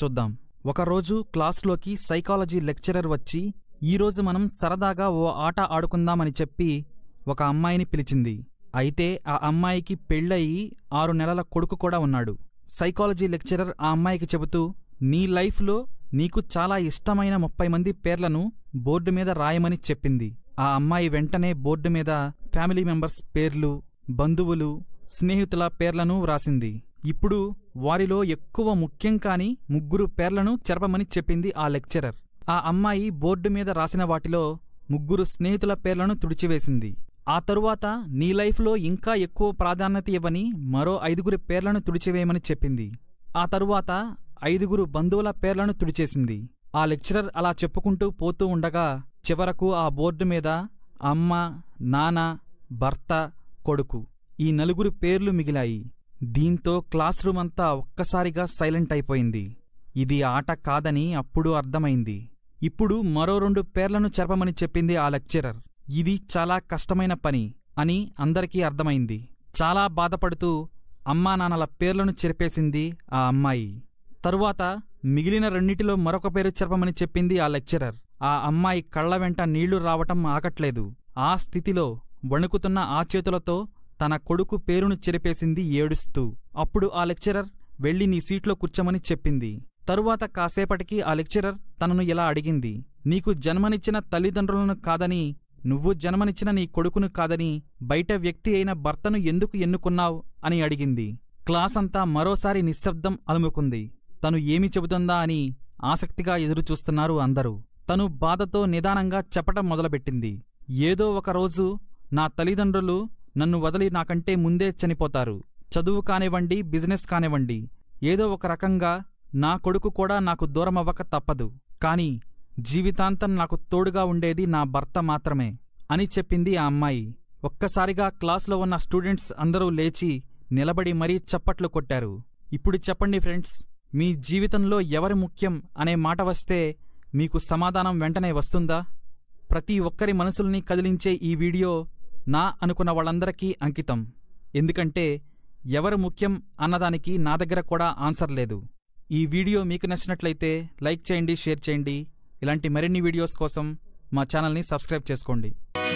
చూద్దాం ఒకరోజు క్లాస్లోకి psychology lecturer వచ్చి ఈరోజు మనం సరదాగా ఓ ఆట ఆడుకుందామని చెప్పి ఒక అమ్మాయిని పిలిచింది అయితే ఆ అమ్మాయికి పెళ్ళయి ఆరు నెలల కొడుకు కూడా ఉన్నాడు సైకాలజీ లెక్చరర్ ఆ అమ్మాయికి చెబుతూ నీ లైఫ్లో నీకు చాలా ఇష్టమైన ముప్పై మంది పేర్లను బోర్డు మీద రాయమని చెప్పింది ఆ అమ్మాయి వెంటనే బోర్డు మీద ఫ్యామిలీ మెంబర్స్ పేర్లు బంధువులు స్నేహితుల పేర్లను వ్రాసింది ఇప్పుడు వారిలో ఎక్కువ ముఖ్యం కాని ముగ్గురు పేర్లను చెరపమని చెప్పింది ఆ లెక్చరర్ ఆ అమ్మాయి బోర్డు మీద రాసిన వాటిలో ముగ్గురు స్నేహితుల పేర్లను తుడిచివేసింది ఆ తరువాత నీ లైఫ్లో ఇంకా ఎక్కువ ప్రాధాన్యత ఇవ్వని మరో ఐదుగురి పేర్లను తుడిచివేయమని చెప్పింది ఆ తరువాత ఐదుగురు బంధువుల పేర్లను తుడిచేసింది ఆ లెక్చరర్ అలా చెప్పుకుంటూ పోతూ ఉండగా చివరకు ఆ బోర్డు మీద అమ్మ నాన్న భర్త కొడుకు ఈ నలుగురు పేర్లు మిగిలాయి దీంతో క్లాస్ రూమ్ అంతా ఒక్కసారిగా సైలెంట్ అయిపోయింది ఇది ఆట కాదని అప్పుడు అర్థమైంది ఇప్పుడు మరో రెండు పేర్లను చెరపమని చెప్పింది ఆ లెక్చరర్ ఇది చాలా కష్టమైన పని అని అందరికీ అర్థమైంది చాలా బాధపడుతూ అమ్మా నాన్నల పేర్లను చెరిపేసింది ఆ అమ్మాయి తరువాత మిగిలిన రెండిటిలో మరొక పేరు చెరపమని చెప్పింది ఆ లెక్చరర్ ఆ అమ్మాయి కళ్ళ వెంట నీళ్లు రావటం ఆగట్లేదు ఆ స్థితిలో వణుకుతున్న ఆ చేతులతో తన కొడుకు పేరును చెరిపేసింది ఏడుస్తూ అప్పుడు ఆ లెక్చరర్ వెళ్ళి నీ సీట్లో కూర్చోమని చెప్పింది తరువాత కాసేపటికి ఆ లెక్చరర్ తనను ఇలా అడిగింది నీకు జన్మనిచ్చిన తల్లిదండ్రులను కాదని నువ్వు జన్మనిచ్చిన నీ కొడుకును కాదని బయట వ్యక్తి అయిన భర్తను ఎందుకు ఎన్నుకున్నావ్ అని అడిగింది క్లాస్ అంతా మరోసారి నిశ్శబ్దం అలుముకుంది తను ఏమి చెబుతుందా అని ఆసక్తిగా ఎదురుచూస్తున్నారు అందరూ తను బాధతో నిదానంగా చెప్పటం మొదలుపెట్టింది ఏదో ఒక రోజు నా తల్లిదండ్రులు నన్ను వదిలి నాకంటే ముందే చనిపోతారు చదువు కానివ్వండి బిజినెస్ కానివ్వండి ఏదో ఒక రకంగా నా కొడుకు కూడా నాకు దూరమవ్వక తప్పదు కాని జీవితాంతం నాకు తోడుగా ఉండేది నా భర్త మాత్రమే అని చెప్పింది ఆ అమ్మాయి ఒక్కసారిగా క్లాసులో ఉన్న స్టూడెంట్స్ అందరూ లేచి నిలబడి మరీ చప్పట్లు కొట్టారు ఇప్పుడు చెప్పండి ఫ్రెండ్స్ మీ జీవితంలో ఎవరు ముఖ్యం అనే మాట వస్తే మీకు సమాధానం వెంటనే వస్తుందా ప్రతి ఒక్కరి మనసుల్ని కదిలించే ఈ వీడియో నా అనుకున్న వాళ్ళందరికీ అంకితం ఎందుకంటే ఎవరు ముఖ్యం అన్నదానికి నా దగ్గర కూడా ఆన్సర్ లేదు ఈ వీడియో మీకు నచ్చినట్లయితే లైక్ చేయండి షేర్ చేయండి ఇలాంటి మరిన్ని వీడియోస్ కోసం మా ఛానల్ని సబ్స్క్రైబ్ చేసుకోండి